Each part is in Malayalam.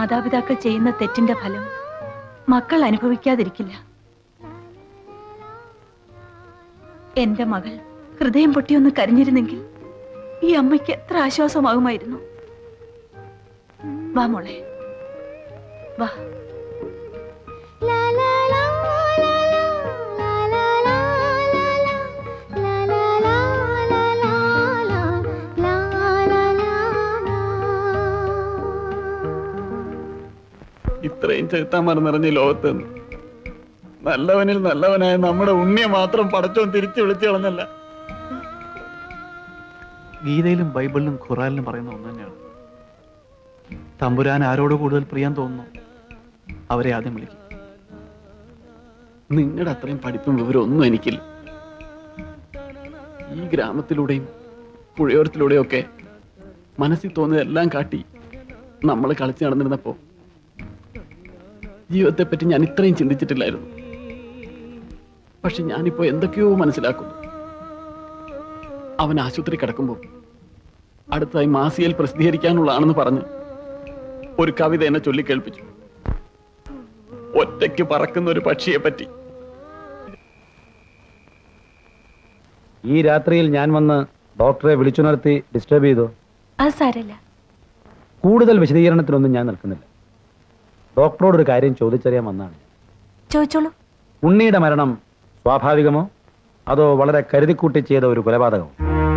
മാതാപിതാക്കൾ ചെയ്യുന്ന തെറ്റിന്റെ ഫലം മക്കൾ അനുഭവിക്കാതിരിക്കില്ല എന്റെ മകൾ ഹൃദയം പൊട്ടിയൊന്ന് കരഞ്ഞിരുന്നെങ്കിൽ ഈ അമ്മയ്ക്ക് എത്ര ആശ്വാസമാകുമായിരുന്നു വാ മോളെ വാ ഇത്രയും ചെറുത്താന്മാർ നിറഞ്ഞ ഈ ലോകത്ത് നിന്ന് നല്ലവനിൽ നല്ലവനായ നമ്മുടെ ഉണ്ണിയെ മാത്രം പടച്ചോൻ തിരിച്ചു വിളിച്ചു കളഞ്ഞല്ല ഗീതയിലും ബൈബിളിലും ഖുറാനിലും പറയുന്ന ഒന്ന് തന്നെയാണ് തമ്പുരാൻ ആരോട് കൂടുതൽ പ്രിയം തോന്നുന്നു അവരെ ആദ്യം വിളിക്കും നിങ്ങളുടെ അത്രയും പഠിപ്പും വിവരം ഒന്നും എനിക്കില്ല ഈ ഗ്രാമത്തിലൂടെയും പുഴയോരത്തിലൂടെയും ഒക്കെ മനസ്സിൽ തോന്നിയതെല്ലാം കാട്ടി നമ്മൾ കളിച്ച് നടന്നിരുന്നപ്പോ ജീവിതത്തെപ്പറ്റി ഞാൻ ഇത്രയും ചിന്തിച്ചിട്ടില്ലായിരുന്നു പക്ഷെ ഞാനിപ്പോ എന്തൊക്കെയോ മനസ്സിലാക്കുന്നു അവൻ ആശുപത്രി കിടക്കുമ്പോൾ അടുത്തായി മാസികയിൽ പ്രസിദ്ധീകരിക്കാനുള്ളതാണെന്ന് പറഞ്ഞ് ഒരു കവിത എന്നെ ചൊല്ലിക്കേൾപ്പിച്ചു ഒറ്റയ്ക്ക് പറക്കുന്ന ഒരു പക്ഷിയെ പറ്റി ഈ രാത്രിയിൽ ഞാൻ വന്ന് ഡോക്ടറെ വിളിച്ചുണർത്തി ഡിസ്റ്റർബ് ചെയ്തു അത് സാരല്ല കൂടുതൽ വിശദീകരണത്തിനൊന്നും ഞാൻ നിൽക്കുന്നില്ല ഡോക്ടറോട് ഒരു കാര്യം ചോദിച്ചറിയാൻ വന്നാണ് ചോദിച്ചോളൂ ഉണ്ണിയുടെ മരണം സ്വാഭാവികമോ അതോ വളരെ കരുതിക്കൂട്ടി ചെയ്ത ഒരു കൊലപാതകമോ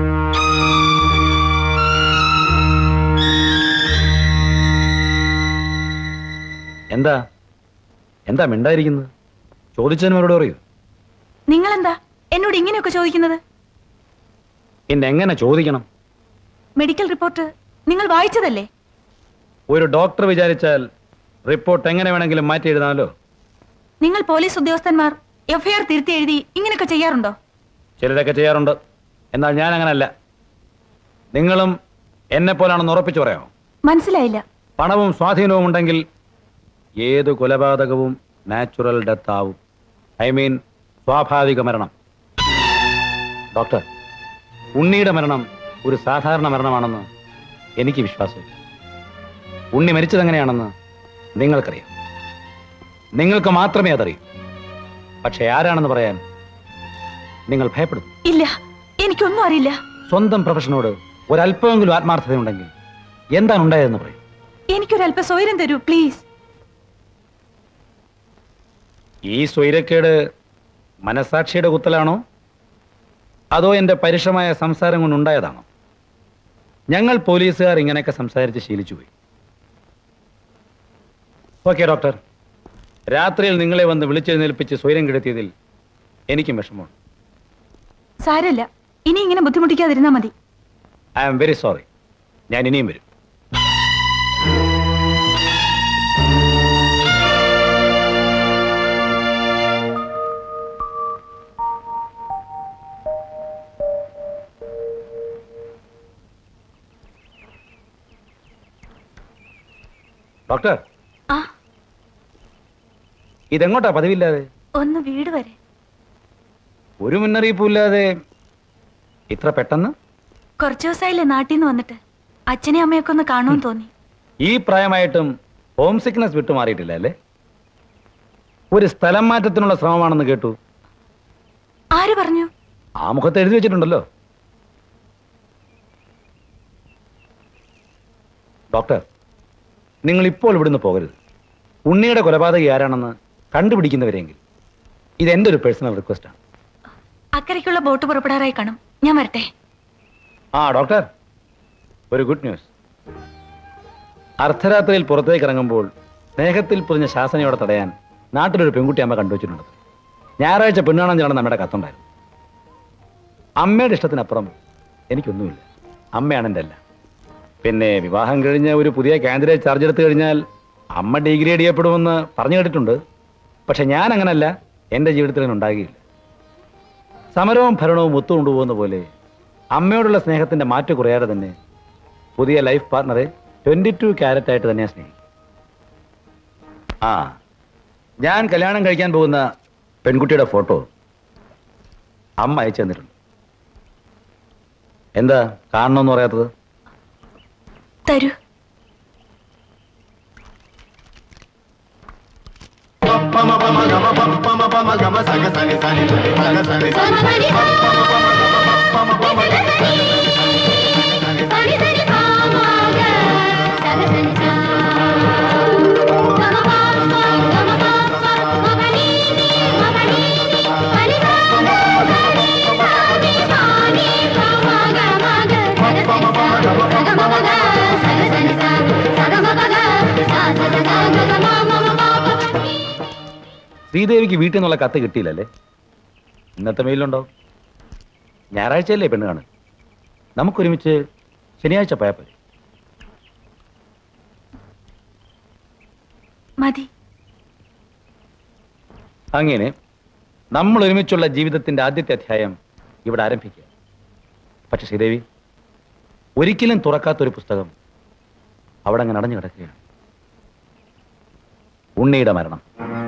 എന്താ എന്താ മിണ്ടായിരിക്കുന്നത് ചോദിച്ചതിന് മറുപടി പറയൂ നിങ്ങളെന്താ എന്നോട് ഇങ്ങനെയൊക്കെ ചോദിക്കുന്നത് പിന്നെ എങ്ങനെ ചോദിക്കണം മെഡിക്കൽ റിപ്പോർട്ട് നിങ്ങൾ വായിച്ചതല്ലേ ഒരു ഡോക്ടർ വിചാരിച്ചാൽ റിപ്പോർട്ട് എങ്ങനെ വേണമെങ്കിലും മാറ്റി എഴുതാമല്ലോ നിങ്ങൾ പോലീസ് ഉദ്യോഗസ്ഥന്മാർ എഫ്ഐആർ തിരുത്തി എഴുതി ഇങ്ങനെയൊക്കെ ചെയ്യാറുണ്ടോ ചിലരൊക്കെ ചെയ്യാറുണ്ട് എന്നാൽ ഞാൻ അങ്ങനല്ല നിങ്ങളും എന്നെ പോലാണെന്ന് ഉറപ്പിച്ചു പറയാമോ മനസ്സിലായില്ല പണവും സ്വാധീനവും ഉണ്ടെങ്കിൽ ഏത് കൊലപാതകവും നാച്ചുറൽ ഡെത്ത് ആവും ഐ മീൻ സ്വാഭാവിക മരണം ഡോക്ടർ ഉണ്ണിയുടെ മരണം ഒരു സാധാരണ മരണമാണെന്ന് എനിക്ക് വിശ്വാസമില്ല ഉണ്ണി മരിച്ചത് എങ്ങനെയാണെന്ന് നിങ്ങൾക്കറിയാം നിങ്ങൾക്ക് മാത്രമേ അതറിയൂ പക്ഷെ ആരാണെന്ന് പറയാൻ നിങ്ങൾ ഭയപ്പെടുന്നു ഇല്ല എനിക്കൊന്നും അറിയില്ല സ്വന്തം പ്രൊഫഷനോട് ഒരല്പമെങ്കിലും ആത്മാർത്ഥതയുണ്ടെങ്കിൽ എന്താണ് ഉണ്ടായതെന്ന് പറയും എനിക്കൊരല്പ സ്വൈരം തരൂ പ്ലീസ് ഈ സ്വൈരക്കേട് മനസാക്ഷിയുടെ കുത്തലാണോ അതോ എൻ്റെ പരുഷമായ സംസാരം കൊണ്ടുണ്ടായതാണോ ഞങ്ങൾ പോലീസുകാർ ഇങ്ങനെയൊക്കെ സംസാരിച്ച് ശീലിച്ചു പോയി ഓക്കെ ഡോക്ടർ രാത്രിയിൽ നിങ്ങളെ വന്ന് വിളിച്ചെഴുന്നേൽപ്പിച്ച് സ്വൈരം കെടുത്തിയതിൽ എനിക്കും വിഷമമുണ്ട് സാരല്ല ഇനി ഇങ്ങനെ ബുദ്ധിമുട്ടിക്കാതിരുന്നാ മതി ഐ ആം വെരി സോറി ഞാൻ ഇനിയും വരും ഡോക്ടർ ആ ഇതെങ്ങോട്ടാ പതിവില്ലാതെ ഒന്ന് വീട് വരെ ഒരു മുന്നറിയിപ്പും ഇല്ലാതെ ഇത്ര പെട്ടെന്ന് കുറച്ചു ദിവസമായില്ലേ നാട്ടിൽ നിന്ന് വന്നിട്ട് അച്ഛനെ അമ്മയൊക്കെ ഒന്ന് കാണുമെന്ന് തോന്നി ഈ പ്രായമായിട്ടും ഹോം സിക്നസ് വിട്ടുമാറിയിട്ടില്ല അല്ലേ ഒരു സ്ഥലം മാറ്റത്തിനുള്ള ശ്രമമാണെന്ന് കേട്ടു ആര് പറഞ്ഞു ആ മുഖത്ത് എഴുതി വെച്ചിട്ടുണ്ടല്ലോ ഡോക്ടർ നിങ്ങൾ ഇപ്പോൾ ഇവിടുന്ന് പോകരുത് ഉണ്ണിയുടെ കൊലപാതകി ആരാണെന്ന് കണ്ടുപിടിക്കുന്നവരെങ്കിൽ ഇത് എൻ്റെ ഒരു പേഴ്സണൽ റിക്വസ്റ്റാണ് അക്കരയ്ക്കുള്ള ബോട്ട് പുറപ്പെടാറായി കാണും ഞാൻ വരട്ടെ ആ ഡോക്ടർ ഒരു ഗുഡ് ന്യൂസ് അർദ്ധരാത്രിയിൽ പുറത്തേക്ക് ഇറങ്ങുമ്പോൾ സ്നേഹത്തിൽ പൊതിഞ്ഞ ശാസനയോടെ തടയാൻ നാട്ടിലൊരു പെൺകുട്ടി അമ്മ കണ്ടുവച്ചിട്ടുണ്ട് ഞായറാഴ്ച പെണ്ണാണാൻ ചെല്ലണം നമ്മുടെ കത്തുണ്ടായിരുന്നു അമ്മയുടെ ഇഷ്ടത്തിനപ്പുറം എനിക്കൊന്നുമില്ല അമ്മയാണ് എൻ്റെ എല്ലാം പിന്നെ വിവാഹം കഴിഞ്ഞ് ഒരു പുതിയ കാൻഡിഡേറ്റ് ചാർജ് എടുത്തു കഴിഞ്ഞാൽ അമ്മ ഡിഗ്രേഡ് ചെയ്യപ്പെടുമെന്ന് പറഞ്ഞു കേട്ടിട്ടുണ്ട് പക്ഷെ ഞാൻ അങ്ങനല്ല എൻ്റെ ജീവിതത്തിൽ അങ്ങനെ ഉണ്ടാകിയില്ല സമരവും ഭരണവും ഒത്തുകൊണ്ടുപോകുന്ന പോലെ അമ്മയോടുള്ള സ്നേഹത്തിന്റെ മാറ്റു കുറയാതെ തന്നെ പുതിയ ലൈഫ് പാർട്ണറെ ട്വന്റി ടു ക്യാരറ്റ് ആയിട്ട് തന്നെയാണ് സ്നേഹിക്കും ആ ഞാൻ കല്യാണം കഴിക്കാൻ പോകുന്ന പെൺകുട്ടിയുടെ ഫോട്ടോ അമ്മ അയച്ചു തന്നിട്ടുണ്ട് എന്താ കാണണമെന്ന് പറയാത്തത് തരൂ ശ്രീദേവിക്ക് വീട്ടിൽ നിന്നുള്ള കത്ത് കിട്ടിയില്ലല്ലേ ഇന്നത്തെ മെയിലുണ്ടോ ഞായറാഴ്ചയല്ലേ പെണ്ണ് കാണും നമുക്കൊരുമിച്ച് ശനിയാഴ്ച പോയാൽ പോരെ മതി അങ്ങനെ നമ്മൾ ഒരുമിച്ചുള്ള ജീവിതത്തിന്റെ ആദ്യത്തെ അധ്യായം ഇവിടെ ആരംഭിക്കുക പക്ഷെ ശ്രീദേവി ഒരിക്കലും തുറക്കാത്തൊരു പുസ്തകം അവിടെ അങ്ങനെ അടഞ്ഞു കിടക്കുകയാണ് ഉണ്ണിയുടെ മരണം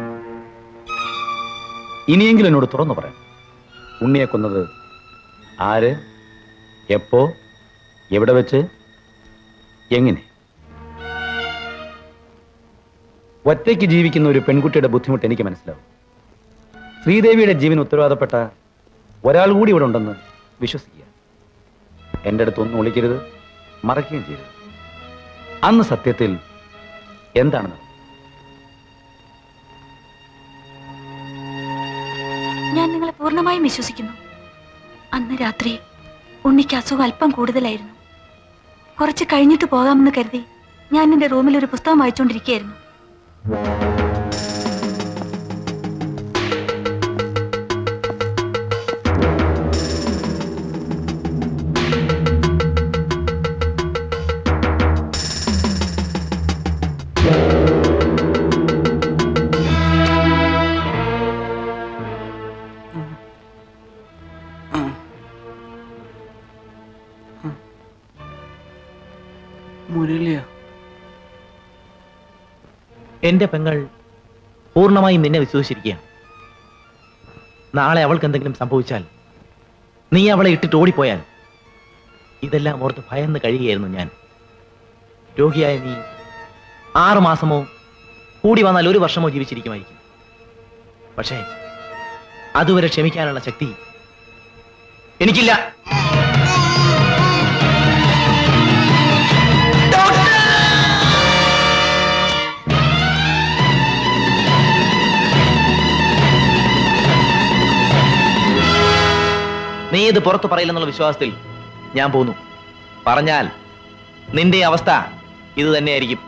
ഇനിയെങ്കിലും എന്നോട് തുറന്നു പറയാം ഉണ്ണിയെ കൊന്നത് ആര് എപ്പോ എവിടെ വെച്ച് എങ്ങനെ ഒറ്റയ്ക്ക് ജീവിക്കുന്ന ഒരു പെൺകുട്ടിയുടെ ബുദ്ധിമുട്ട് എനിക്ക് മനസ്സിലാവും ശ്രീദേവിയുടെ ജീവൻ ഉത്തരവാദപ്പെട്ട ഒരാൾ കൂടി ഇവിടെ ഉണ്ടെന്ന് വിശ്വസിക്കുക എൻ്റെ അടുത്ത് ഒന്നും ഒളിക്കരുത് മറക്കുകയും ചെയ്യരുത് അന്ന് സത്യത്തിൽ എന്താണ് നടന്നത്? ഞാൻ നിങ്ങളെ പൂർണ്ണമായും വിശ്വസിക്കുന്നു അന്ന് രാത്രി ഉണ്ണിക്ക് അസുഖം അല്പം കൂടുതലായിരുന്നു കുറച്ച് കഴിഞ്ഞിട്ട് പോകാമെന്ന് കരുതി ഞാൻ എന്റെ റൂമിൽ ഒരു പുസ്തകം വായിച്ചുകൊണ്ടിരിക്കുകയായിരുന്നു മുരളിയാ എന്റെ പെങ്ങൾ പൂർണ്ണമായും നിന്നെ വിശ്വസിച്ചിരിക്കുകയാണ് നാളെ അവൾക്ക് എന്തെങ്കിലും സംഭവിച്ചാൽ നീ അവളെ ഇട്ടിട്ട് ഓടിപ്പോയാൽ ഇതെല്ലാം ഓർത്ത് ഭയന്ന് കഴിയുകയായിരുന്നു ഞാൻ രോഗിയായ നീ ആറു മാസമോ കൂടി വന്നാൽ ഒരു വർഷമോ ജീവിച്ചിരിക്കുമായിരിക്കും പക്ഷേ അതുവരെ ക്ഷമിക്കാനുള്ള ശക്തി എനിക്കില്ല നീ ഇത് പുറത്തു പറയില്ലെന്നുള്ള വിശ്വാസത്തിൽ ഞാൻ പോന്നു പറഞ്ഞാൽ നിന്റെ അവസ്ഥ ഇത് തന്നെയായിരിക്കും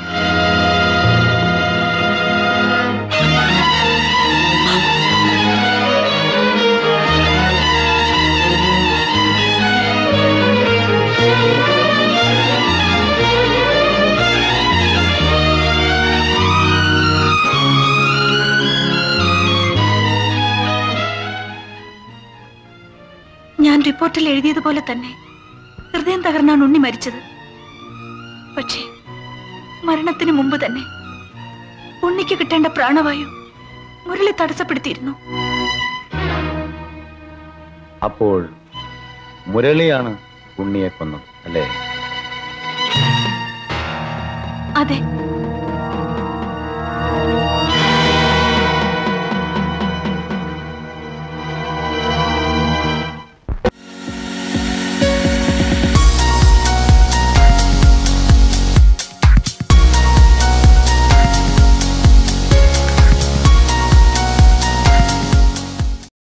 ഞാൻ റിപ്പോർട്ടിൽ എഴുതിയതുപോലെ തന്നെ ഹൃദയം തകർന്നാണ് ഉണ്ണി മരിച്ചത് പക്ഷേ മരണത്തിന് മുമ്പ് തന്നെ ഉണ്ണിക്ക് കിട്ടേണ്ട പ്രാണവായു മുരളി തടസ്സപ്പെടുത്തിയിരുന്നു അപ്പോൾ മുരളിയാണ് ഉണ്ണിയെ കൊന്നത് അല്ലേ അതെ